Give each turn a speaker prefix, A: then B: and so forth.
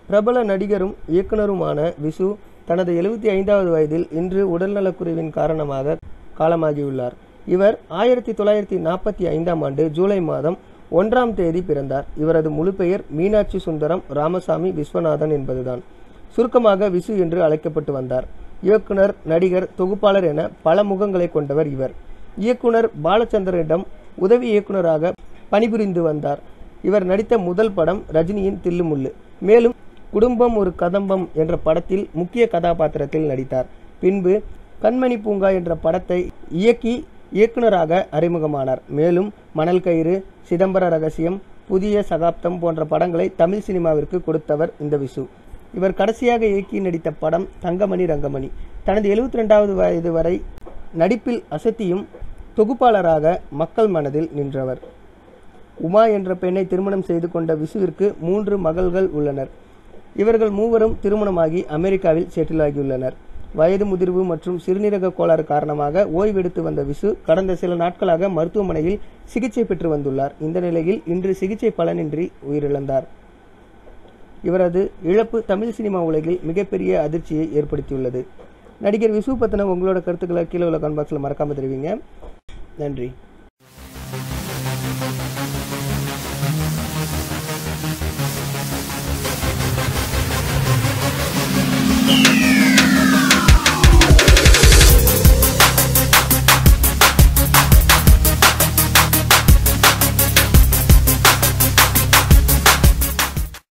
A: பிரபல நடிகரும் இயக்குனருமான விசு தனது எழுபத்தி ஐந்தாவது வயதில் இன்று உடல்நலக்குறைவின் காரணமாக காலமாகியுள்ளார் இவர் ஆயிரத்தி தொள்ளாயிரத்தி நாற்பத்தி ஐந்தாம் ஆண்டு ஜூலை மாதம் ஒன்றாம் தேதி பிறந்தார் இவரது முழு பெயர் மீனாட்சி சுந்தரம் ராமசாமி விஸ்வநாதன் என்பதுதான் சுருக்கமாக விசு என்று அழைக்கப்பட்டு வந்தார் இயக்குனர் நடிகர் தொகுப்பாளர் என பல முகங்களை கொண்டவர் இவர் இயக்குனர் பாலச்சந்திரனிடம் உதவி இயக்குனராக பணிபுரிந்து வந்தார் இவர் நடித்த முதல் படம் ரஜினியின் தில்லுமுள்ளு மேலும் குடும்பம் ஒரு கதம்பம் என்ற படத்தில் முக்கிய கதாபாத்திரத்தில் நடித்தார் பின்பு கண்மணி பூங்கா என்ற படத்தை இயக்கி இயக்குனராக அறிமுகமானார் மேலும் மணல் கயிறு சிதம்பர ரகசியம் புதிய சகாப்தம் போன்ற படங்களை தமிழ் சினிமாவிற்கு கொடுத்தவர் இந்த விசு இவர் கடைசியாக இயக்கி நடித்த படம் தங்கமணி ரங்கமணி தனது எழுபத்தி ரெண்டாவது வயது வரை நடிப்பில் அசத்தியும் தொகுப்பாளராக மக்கள் மனதில் நின்றவர் உமா என்ற பெண்ணை திருமணம் செய்து கொண்ட விசுவிற்கு மூன்று மகள்கள் உள்ளனர் இவர்கள் மூவரும் திருமணமாகி அமெரிக்காவில் செட்டில் ஆகியுள்ளனர் வயது முதிர்வு மற்றும் சிறுநீரக கோளாறு காரணமாக ஓய்வெடுத்து வந்த விசு கடந்த சில நாட்களாக மருத்துவமனையில் சிகிச்சை பெற்று வந்துள்ளார் இந்த நிலையில் இன்று சிகிச்சை பலனின்றி உயிரிழந்தார் இவரது இழப்பு தமிழ் சினிமா உலகில் மிகப்பெரிய அதிர்ச்சியை ஏற்படுத்தியுள்ளது நடிகர் விசு பத்தின உங்களோட கருத்துக்களை கீழே உள்ள கமெண்ட் பாக்ஸில் மறக்காம தெரிவிங்க நன்றி